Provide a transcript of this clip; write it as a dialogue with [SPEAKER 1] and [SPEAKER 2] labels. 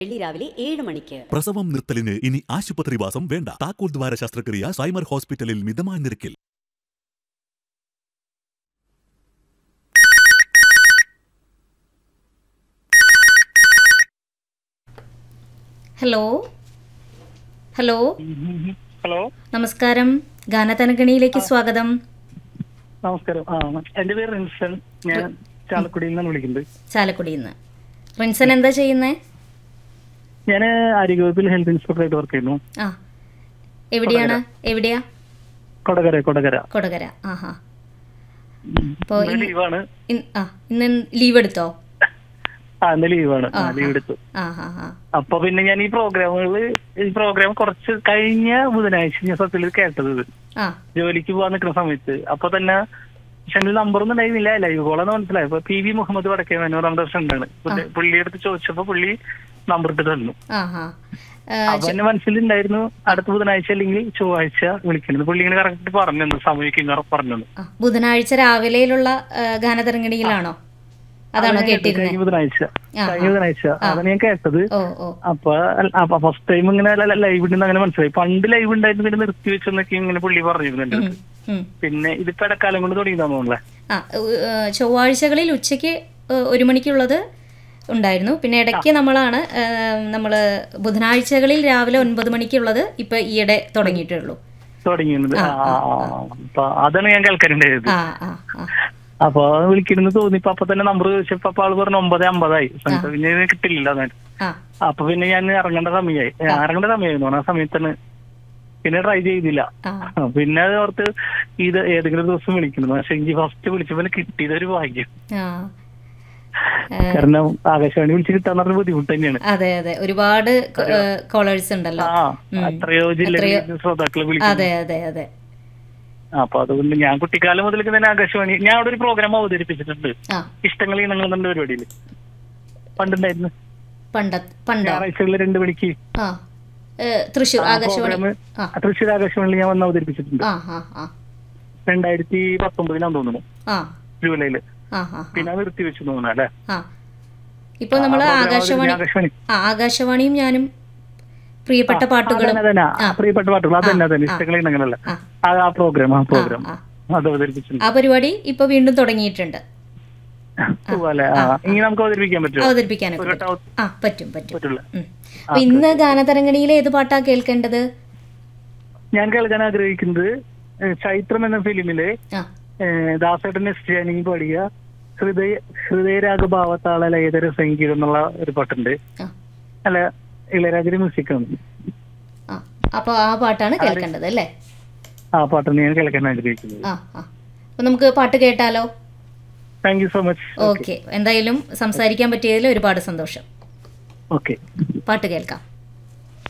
[SPEAKER 1] വെള്ളി രാവിലെ ഏഴ് മണിക്ക്
[SPEAKER 2] പ്രസവം നിർത്തലിന് ഇനി ആശുപത്രിവാസം വേണ്ട താക്കോൽ ദ്വാര ശസ്ത്രക്രിയ സൈമർ ഹോസ്പിറ്റലിൽ മിതമായ നിരക്കിൽ
[SPEAKER 3] ഹലോ ഹലോ
[SPEAKER 4] ഹലോ
[SPEAKER 3] നമസ്കാരം ഗാനതനഗണിയിലേക്ക് സ്വാഗതം
[SPEAKER 4] നമസ്കാരം ആ എന്റെ പേര് റിൻസൺ ഞാൻ ചാലക്കുടിയിൽ നിന്നാണ് വിളിക്കുന്നത്
[SPEAKER 3] ചാലക്കുടിയിൽ നിന്ന് റിൻസൺ എന്താ ചെയ്യുന്നേ
[SPEAKER 4] ഞാൻ ആരോഗ്യവകുപ്പിൽ ഹെൽത്ത് ഇൻസ്പെക്ടറായിട്ട് വർക്ക് ചെയ്യുന്നു
[SPEAKER 3] ആ എവിടെയാണ് എവിടെയാ
[SPEAKER 4] കൊടകര കൊടകര
[SPEAKER 3] കൊടകര ആഹാ അപ്പോ
[SPEAKER 4] ഇന്ന്
[SPEAKER 3] ഇന്ന്
[SPEAKER 4] ലീവാണ്
[SPEAKER 3] ഇന്ന് ആ ഇന്ന് ലീവ് എടുത്തോ
[SPEAKER 4] ആ ഇന്ന് ലീവാണ്
[SPEAKER 3] ആ,
[SPEAKER 4] ലീവ് എടുത്തു
[SPEAKER 3] ആ ഹാ ഹാ
[SPEAKER 4] അപ്പൊ പിന്നെ ഞാൻ ഈ പ്രോഗ്രാമുകള് ഈ പ്രോഗ്രാം കുറച്ച് കഴിഞ്ഞ ബുധനാഴ്ച ഞാൻ സത്യത്തിൽ കേട്ടത് ഇത്
[SPEAKER 3] ആ
[SPEAKER 4] ജോലിക്ക് പോകാൻ നിൽക്കുന്ന സമയത്ത് അപ്പൊ തന്നെ പക്ഷെ എന്റെ നമ്പർ ഒന്നും ഉണ്ടായിരുന്നില്ല ലൈവ് കോളെന്ന് മനസ്സിലായി അപ്പൊ പി വി മുഹമ്മദ് വടക്കേ മനോർ നമ്മുടെ ഫ്രണ്ടാണ് പുള്ളിയുടെ അടുത്ത് ചോദിച്ചപ്പോ പുള്ളി നമ്പർ ഇട്ട് തന്നു
[SPEAKER 3] ആ ഹാ ഏ,
[SPEAKER 4] അപ്പൊ എന്റെ മനസ്സിലുണ്ടായിരുന്നു അടുത്ത ബുധനാഴ്ച അല്ലെങ്കിൽ ചൊവ്വാഴ്ച വിളിക്കുന്നത് പുള്ളി ഇങ്ങനെ കറക്റ്റ് പറഞ്ഞു സമയത്ത് ഇങ്ങനെ പറഞ്ഞു
[SPEAKER 3] ആ, ബുധനാഴ്ച രാവിലെയിലുള്ള ഏ, ഗാനതരംഗണിയിലാണോ അതാണോ കേട്ടിരുന്നത്
[SPEAKER 4] കഴിഞ്ഞ ബുധനാഴ്ച
[SPEAKER 3] ആ,
[SPEAKER 4] കഴിഞ്ഞ ബുധനാഴ്ച അതാണ് ഞാൻ കേട്ടത്
[SPEAKER 3] ഓ ഓ
[SPEAKER 4] അപ്പൊ അപ്പൊ ഫസ്റ്റ് ടൈം ഇങ്ങനെ ലൈവ് ഉണ്ടെന്ന് അങ്ങനെ മനസ്സിലായി പണ്ട് ലൈവ് ഉണ്ടായിരുന്നു പിന്നെ നിർത്തി വെച്ചെന്നൊക്കെ ഇങ്ങനെ പുള്ളി പറഞ്ഞിരുന്നു എന്റെ അടുത്ത്
[SPEAKER 3] ഉം.
[SPEAKER 4] പിന്നെ ഇതിപ്പോ ഇടക്കാലം കൊണ്ട് തുടങ്ങിയതാന്ന് തോന്നുന്നല്ലേ
[SPEAKER 3] ആ ഉ- ഏ, ചൊവ്വാഴ്ചകളിൽ ഉച്ചയ്ക്ക് ഏ, ഒരു മണിക്കുള്ളത് ഉണ്ടായിരുന്നു പിന്നെ ഇടയ്ക്ക് നമ്മളാണ് നമ്മൾ ബുധനാഴ്ചകളിൽ രാവിലെ ഒൻപത് മണിക്കുള്ളത് ഇപ്പൊ ഈയിടെ തുടങ്ങിയിട്ടേ ഉള്ളൂ
[SPEAKER 4] തുടങ്ങിയത് ആ ആ, ആ. അപ്പൊ അതാണ് ഞാൻ കേൾക്കാനുണ്ടായത്
[SPEAKER 3] ആ ആ ആ
[SPEAKER 4] അപ്പൊ വിളിക്കണമെന്ന് തോന്നിപ്പോ അപ്പൊ തന്നെ നമ്പർ ചോദിച്ചപ്പോ അപ്പൊ ആള് പറഞ്ഞു ഒമ്പത് അമ്പതായി പിന്നെ ഇത് കിട്ടില്ല അതാണ്
[SPEAKER 3] ആ
[SPEAKER 4] അപ്പൊ പിന്നെ ഞാൻ ഇറങ്ങേണ്ട സമയമായി ഇറങ്ങേണ്ട സമയമായിരുന്നു ആ സമയത്താണ് പിന്നെ ട്രൈ ചെയ്തില്ല
[SPEAKER 3] ആ
[SPEAKER 4] പിന്നെ അത് ഓർത്ത് ഇത് ഏതെങ്കിലും ദിവസം വിളിക്കുന്നു പക്ഷെ എനിക്ക് ഫസ്റ്റ് വിളിച്ചപ്പോ കിട്ടിയത് ഒരു ഭാഗ്യം
[SPEAKER 3] ആ
[SPEAKER 4] കാരണം ആകാശവാണി വിളിച്ച് കിട്ടാന്ന് പറഞ്ഞ ബുദ്ധിമുട്ട് തന്നെയാണ്
[SPEAKER 3] അതെ അതെ ഒരുപാട് കോളേഴ്സ് ഉണ്ടല്ലോ
[SPEAKER 4] ആ എത്രയോ ജില്ലകളിൽ ശ്രോതാക്കളെ വിളിക്കുന്നു
[SPEAKER 3] അതെ അതെ അതെ
[SPEAKER 4] അപ്പൊ അതുകൊണ്ട് ഞാൻ കുട്ടിക്കാലം മുതലേക്ക് തന്നെ ആകാശവാണി ഞാൻ അവിടെ ഒരു പ്രോഗ്രാം അവതരിപ്പിച്ചിട്ടുണ്ട്
[SPEAKER 3] ആ
[SPEAKER 4] ഇഷ്ടങ്ങൾ ഇണങ്ങൾ എന്ന പരിപാടിയിൽ പണ്ടുണ്ടായിരുന്നു
[SPEAKER 3] പണ്ട പണ്ടോ
[SPEAKER 4] ഞായറാഴ്ചകളിൽ രണ്ട് മണിക്ക്
[SPEAKER 3] ആ ഏ, തൃശ്ശൂർ ആകാശവാണി
[SPEAKER 4] പ്രോഗ്രാം
[SPEAKER 3] ആ
[SPEAKER 4] തൃശ്ശൂർ ആകാശവാണിയിൽ ഞാൻ വന്ന് അവതരിപ്പിച്ചിട്ടുണ്ട്
[SPEAKER 3] ആ ആ ആ
[SPEAKER 4] രണ്ടായിരത്തി പത്തൊമ്പതിലാന്ന് തോന്നുന്നു
[SPEAKER 3] ആ
[SPEAKER 4] ജൂലൈയില്
[SPEAKER 3] ആ ആ
[SPEAKER 4] പിന്നെ അത് നിർത്തി വെച്ചു തോന്നുന്നു അല്ലെ
[SPEAKER 3] ആ ഇപ്പൊ നമ്മള് ആകാശവാണി
[SPEAKER 4] ആകാശവാണി
[SPEAKER 3] ആ ആകാശവാണിയും ഞാനും പ്രിയപ്പെട്ട പാട്ടുകളും
[SPEAKER 4] അതന്നെ, അതന്നെ.
[SPEAKER 3] ആ.
[SPEAKER 4] പ്രിയപ്പെട്ട പാട്ടുകൾ അതന്നെ അതന്നെ ഇഷ്ടങ്ങൾ ഇണങ്ങളല്ല
[SPEAKER 3] ആ.
[SPEAKER 4] ആ ആ പ്രോഗ്രാം ആ പ്രോഗ്രാം
[SPEAKER 3] ആ
[SPEAKER 4] അത് അവതരിപ്പിച്ചിട്ടുണ്ട്
[SPEAKER 3] ആ പരിപാടി ഇപ്പൊ വീണ്ടും തുടങ്ങിയിട്ടുണ്ട്
[SPEAKER 4] അല്ലെ ആ ഇനി നമുക്ക് അവതരിപ്പിക്കാൻ പറ്റുമോ
[SPEAKER 3] അവതരിപ്പിക്കാനൊക്കെ
[SPEAKER 4] ഒരു
[SPEAKER 3] പറ്റും.
[SPEAKER 4] വട്ടം
[SPEAKER 3] ആ പറ്റും പറ്റും
[SPEAKER 4] പറ്റില്ല
[SPEAKER 3] ഉം. അപ്പൊ ഇന്ന് ഗാനതരംഗണിയിലെ ഏത് പാട്ടാ കേൾക്കേണ്ടത്
[SPEAKER 4] ഞാൻ കേൾക്കാൻ ആഗ്രഹിക്കുന്നത് ഏഹ്, ചൈത്രം എന്ന ഫിലിമില്
[SPEAKER 3] ആ
[SPEAKER 4] ഏഹ്, ദാസേട്ടൻ എസ് ജാനിങ് പാടിയ ഹൃദയ ഹൃദയരാഗഭാവത്താള ലയതര സംഗീതം എന്നുള്ള ഒരു പാട്ടുണ്ട്
[SPEAKER 3] ആ
[SPEAKER 4] അല്ല ഇളയരാജയുടെ മ്യൂസിക്കാണ്
[SPEAKER 3] ആ അപ്പൊ ആ പാട്ടാണ് കേൾക്കേണ്ടത് അല്ലേ
[SPEAKER 4] ആ പാട്ടാണ് ഞാൻ കേൾക്കാൻ ആഗ്രഹിക്കുന്നത്
[SPEAKER 3] ആ ആ അപ്പൊ നമുക്ക് പാട്ട് കേട്ടാലോ
[SPEAKER 4] thank you so much
[SPEAKER 3] okay എന്തായാലും സംസാരിക്കാൻ പറ്റിയതിൽ ഒരുപാട് സന്തോഷം
[SPEAKER 4] ഓക്കെ
[SPEAKER 3] പാട്ട് കേൾക്കാം